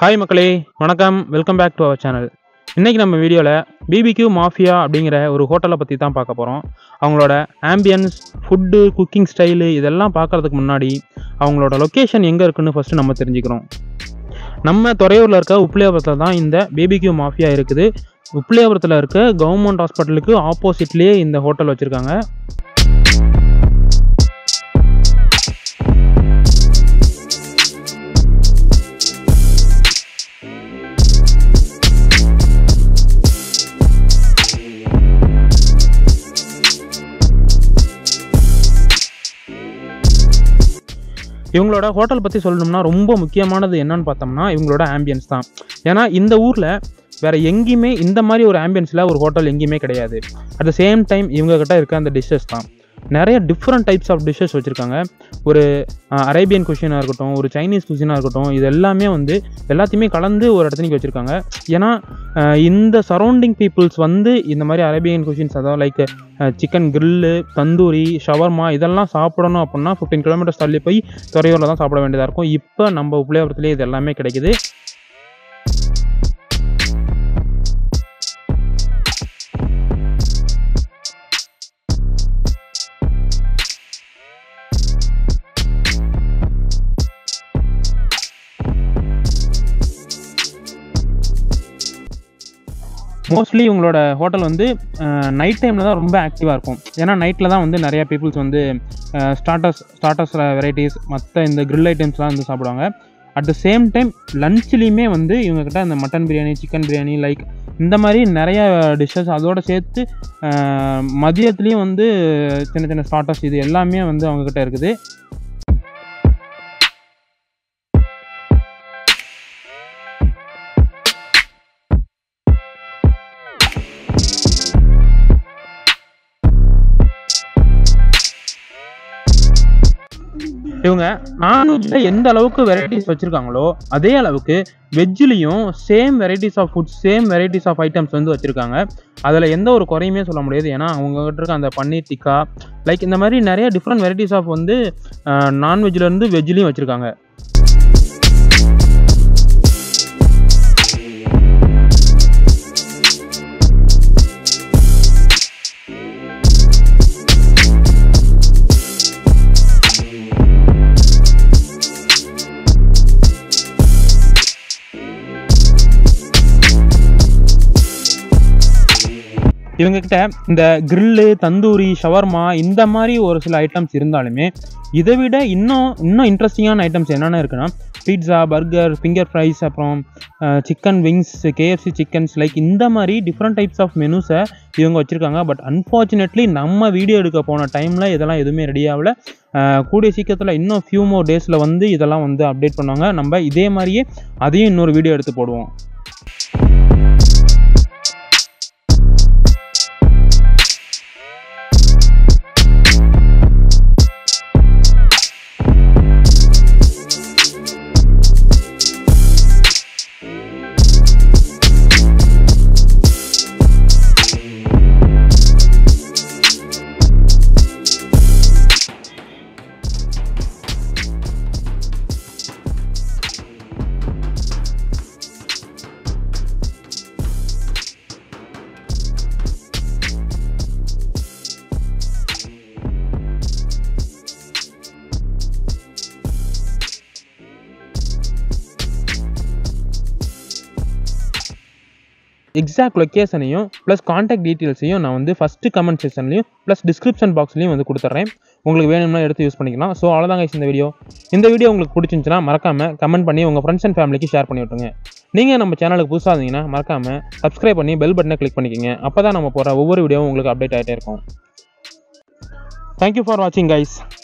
hi மக்களே வணக்கம் welcome back to our channel இன்றைக்கி நம்ம வீடியோவில் பிபிக்யூ மாஃபியா அப்படிங்கிற ஒரு ஹோட்டலை பற்றி தான் பார்க்க போகிறோம் அவங்களோட ஆம்பியன்ஸ் ஃபுட்டு குக்கிங் ஸ்டைலு இதெல்லாம் பார்க்குறதுக்கு முன்னாடி அவங்களோட லொக்கேஷன் எங்கே இருக்குன்னு ஃபஸ்ட்டு நம்ம தெரிஞ்சுக்கிறோம் நம்ம துறையூரில் இருக்க உப்ளியாபுரத்தில் தான் இந்த பிபிக்யூ மாஃபியா இருக்குது உப்ளியாபுரத்தில் இருக்க கவர்மெண்ட் ஹாஸ்பிட்டலுக்கு ஆப்போசிட்லேயே இந்த ஹோட்டல் வச்சுருக்காங்க இவங்களோட ஹோட்டல் பற்றி சொல்லணும்னா ரொம்ப முக்கியமானது என்னன்னு பார்த்தோம்னா இவங்களோட ஆம்பியன்ஸ் தான் ஏன்னா இந்த ஊரில் வேறு எங்கேயுமே இந்த மாதிரி ஒரு ஆம்பியன்ஸில் ஒரு ஹோட்டல் எங்கேயுமே கிடையாது அட் த சேம் டைம் இவங்க கிட்ட இருக்க அந்த டிஷ்ஷஸ் தான் நிறைய டிஃப்ரெண்ட் டைப்ஸ் ஆஃப் டிஷ்ஷஸ் வச்சுருக்காங்க ஒரு அரேபியன் குஷினாக இருக்கட்டும் ஒரு சைனீஸ் குஷினாக இருக்கட்டும் இது எல்லாமே வந்து எல்லாத்தையுமே கலந்து ஒரு இடத்துக்கு வச்சுருக்காங்க ஏன்னா அஹ், இந்த சரௌண்டிங் பீப்புள்ஸ் வந்து இந்த மாதிரி அரேபியன் குஷின்ஸ் அதாவது like chicken grill tandoori shawarma இதெல்லாம் சாப்பிடணும் அப்படின்னா ஃபிஃப்டீன் கிலோமீட்டர்ஸ் தள்ளி போய் துறையூரில் தான் சாப்பிட வேண்டியதாக இருக்கும் இப்போ நம்ம உப்பிளையாபுரத்துலேயே இது எல்லாமே கிடைக்குது மோஸ்ட்லி உங்களோட ஹோட்டல் வந்து நைட் டைமில் தான் ரொம்ப ஆக்டிவாக இருக்கும் ஏன்னா நைட்டில் தான் வந்து நிறையா பீப்புள்ஸ் வந்து ஸ்டார்டர்ஸ் ஸ்டார்டர்ஸ் வெரைட்டிஸ் மற்ற இந்த grill ஐட்டம்ஸ்லாம் வந்து சாப்பிடுவாங்க அட் த சேம் டைம் லஞ்ச்லேயுமே வந்து இவங்கக்கிட்ட அந்த mutton biryani chicken biryani like இந்த மாதிரி நிறைய டிஷ்ஷஸ் அதோடு சேர்த்து அஹ், மதியத்துலேயும் வந்து சின்ன சின்ன ஸ்டார்டர்ஸ் இது எல்லாமே வந்து அவங்கக்கிட்ட இருக்குது இவங்க நான்வெஜ்ஜில் எந்த அளவுக்கு வெரைட்டிஸ் வச்சுருக்காங்களோ அதே அளவுக்கு வெஜ்ஜுலேயும் same varieties of foods same varieties of items வந்து வச்சுருக்காங்க அதில் எந்த ஒரு குறையுமே சொல்ல முடியாது ஏன்னா அவங்ககிட்ட இருக்க அந்த பன்னீர் டிக்கா லைக் இந்த மாதிரி நிறைய டிஃப்ரெண்ட் வெரைட்டிஸ் ஆஃப் வந்து நான்வெஜ்லேருந்து வெஜ்லேயும் வச்சுருக்காங்க இவங்ககிட்ட இந்த கிரில்லு தந்தூரி ஷவர்மா இந்த மாதிரி ஒரு சில ஐட்டம்ஸ் இருந்தாலுமே இதை விட இன்னும் இன்னும் இன்ட்ரெஸ்டிங்கான ஐட்டம்ஸ் என்னென்ன இருக்குன்னா பீட்சா பர்கர் ஃபிங்கர் ஃப்ரைஸ் அப்புறம் chicken wings KFC chickens like இந்த மாதிரி டிஃப்ரெண்ட் டைப்ஸ் ஆஃப் மெனுஸை இவங்க வச்சுருக்காங்க பட் அன்ஃபார்ச்சுனேட்லி நம்ம வீடியோ எடுக்க போன டைமில் இதெல்லாம் எதுவுமே ரெடி ஆகல அஹ், கூடிய சீக்கிரத்தில் இன்னும் ஃபியூ மோர் டேஸில் வந்து இதெல்லாம் வந்து அப்டேட் பண்ணுவாங்க நம்ம இதே மாதிரியே அதையும் இன்னொரு வீடியோ எடுத்து போடுவோம் எக்ஸாக்ட் லொக்கேஷனையும் ப்ளஸ் காண்டாக்ட் டீட்டெயில்ஸையும் நான் வந்து ஃபஸ்ட்டு கமெண்ட் செக்ஷன்லையும் ப்ளஸ் டிஸ்கிரிப்ஷன் பாக்ஸ்லையும் வந்து கொடுத்துட்றேன் உங்களுக்கு வேணும்னா எடுத்து யூஸ் பண்ணிக்கலாம் ஸோ அவ்வளோதான் guys இந்த வீடியோ இந்த வீடியோ உங்களுக்கு பிடிச்சிருந்துச்சுன்னா மறக்காமல் கமெண்ட் பண்ணி உங்கள் ஃப்ரெண்ட்ஸ் அண்ட் ஃபேமிலிக்கு ஷேர் பண்ணி விட்டுருங்க நீங்கள் நம்ம சேனலுக்கு புதுசாக இருந்தீங்கன்னா மறக்காமல் சப்ஸ்கிரைப் பண்ணி பெல் பட்டனை கிளிக் பண்ணிக்கோங்க அப்போ தான் நம்ம போகிற ஒவ்வொரு வீடியோவும் உங்களுக்கு அப்டேட் ஆகிட்டே இருக்கும் தேங்க்யூ ஃபார் வாட்சிங் கைஸ்